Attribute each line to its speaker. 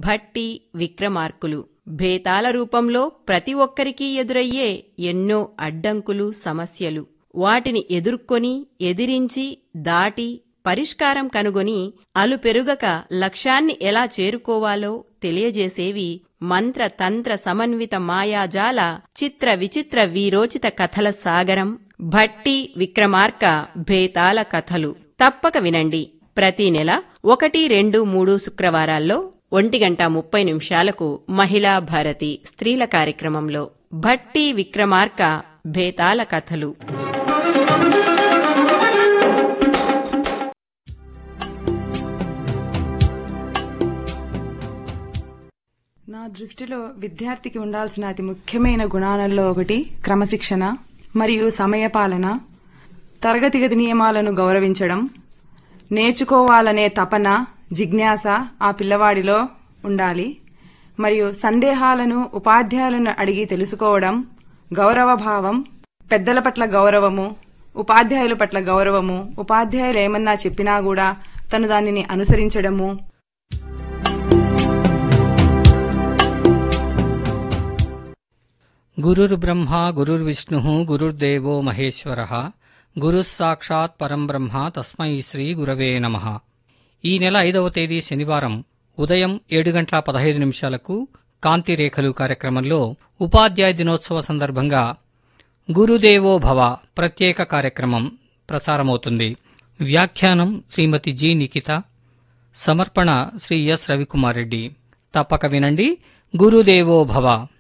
Speaker 1: భట్టి విక్రమార్కులు భేతాల రూపంలో ప్రతి ఒక్కరికీ ఎదురయ్యే ఎన్నో అడ్డంకులు సమస్యలు వాటిని ఎదుర్కొని ఎదిరించి దాటి పరిష్కారం కనుగొని అలుపెరుగక లక్ష్యాన్ని ఎలా చేరుకోవాలో తెలియజేసేవి మంత్ర తంత్ర సమన్విత మాయాజాల చిత్ర విచిత్ర వీరోచిత కథల సాగరం భట్టి విక్రమార్క భేతాల కథలు తప్పక వినండి ప్రతి నెల ఒకటి రెండు మూడు శుక్రవారాల్లో ఒంటి గంట ముప్పై నిమిషాలకు మహిళా భారతి స్త్రీల కార్యక్రమంలో భట్టి విక్రమార్క భేతాల కథలు
Speaker 2: నా దృష్టిలో విద్యార్థికి ఉండాల్సిన అతి ముఖ్యమైన గుణాలలో ఒకటి క్రమశిక్షణ మరియు సమయపాలన తరగతి గది నియమాలను గౌరవించడం నేర్చుకోవాలనే తపన జిజ్ఞాస ఆ పిల్లవాడిలో ఉండాలి మరియు సందేహాలను ఉపాధ్యాయులను అడిగి తెలుసుకోవడం గౌరవభావం పెద్దల పట్ల గౌరవము ఉపాధ్యాయుల పట్ల గౌరవము ఉపాధ్యాయులు ఏమన్నా చెప్పినా కూడా తను దానిని అనుసరించడము
Speaker 3: గురుర్బ్రహ్మ గురుర్విష్ణు గురుర్దేవో మహేశ్వర గురుః సాక్షాత్ పరం బ్రహ్మ తస్మై శ్రీ గురవే నమ ఈ నెల ఐదవ తేదీ శనివారం ఉదయం ఏడు గంటల పదహైదు నిమిషాలకు కాంతి రేఖలు కార్యక్రమంలో ఉపాధ్యాయ దినోత్సవ సందర్భంగా గురుదేవో భవ ప్రత్యేక కార్యక్రమం ప్రసారమవుతుంది వ్యాఖ్యానం శ్రీమతి జి నిఖిత సమర్పణ శ్రీ ఎస్ రవికుమార్ రెడ్డి తప్పక వినండి గురుదేవో భవ